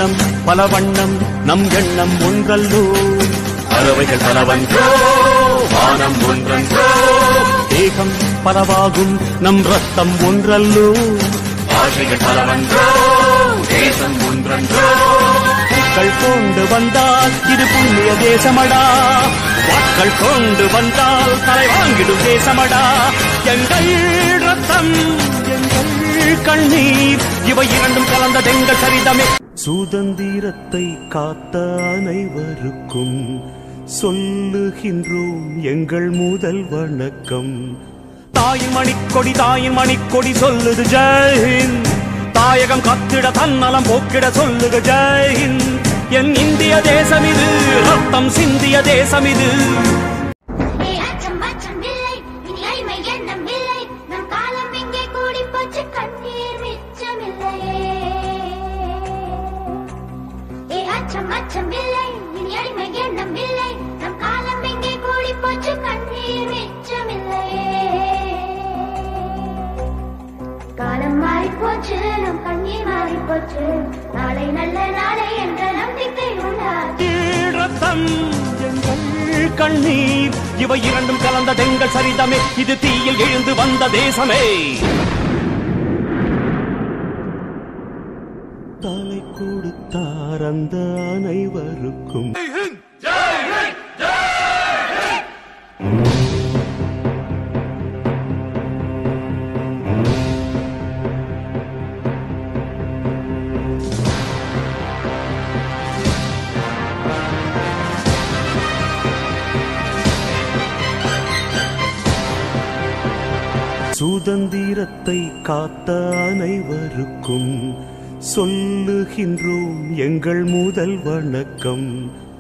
வண்ணம் பல வண்ணம் நம் எண்ணம் ஒன்றல்லோ பறவைகள் பலவன்றோ வானம் ஒன்றன்றோ தேகம் பலவாகும் நம் ரத்தம் ஒன்றல்லோ பாஷைகள் பலவன்றோ தேசம் ஒன்றன்றோ பூக்கள் கொண்டு வந்தால் இது புண்ணிய தேசமடா வாக்கள் கொண்டு வந்தால் தலை வாங்கிடும் தேசமடா எங்கள் ரத்தம் எங்கள் கண்ணீர் இவை இரண்டும் கலந்த எங்கள் சரிதமே சுதந்திரத்தை காத்த அனைவருக்கும் சொல்லுகின்றோம் எங்கள் முதல் வணக்கம் தாயின் மணிக்கொடி தாயின் மணிக்கொடி சொல்லுது ஜெய்ஹிந்த் தாயகம் கத்திட தன்னலம் போக்கிட சொல்லுக ஜெய்ஹிந்த் என் இந்திய தேசம் இது ரத்தம் சிந்திய தேசம் இது ஏ அச்சம் அச்சம் இல்லை இனி அடிமை எண்ணம் இல்லை நம் காலம் இங்கே கூடி போச்சு கண்ணீர் மிச்சமில்லையே ஏ அச்சம் அச்சம் இல்லை இனி அடிமை எண்ணம் இல்லை நம் காலம் இங்கே கூடி போச்சு கண்ணீர் மிச்சமில்லையே காலம் மாறி போச்சு நம் கண்ணீர் மாறி போச்சு நாளை நல்ல நாளை என்ற நம்பிக்கை உண்டாச்சு ரத்தம் எங்கள் கண்ணீர் இவை இரண்டும் கலந்த எங்கள் சரிதமே இது தீயில் எழுந்து வந்த தேசமே தலை கொடுத்தார் அந்த அனைவருக்கும் சுதந்திரத்தை காத்த அனைவருக்கும் சொல்லுகின்றோம் எங்கள் முதல் வணக்கம்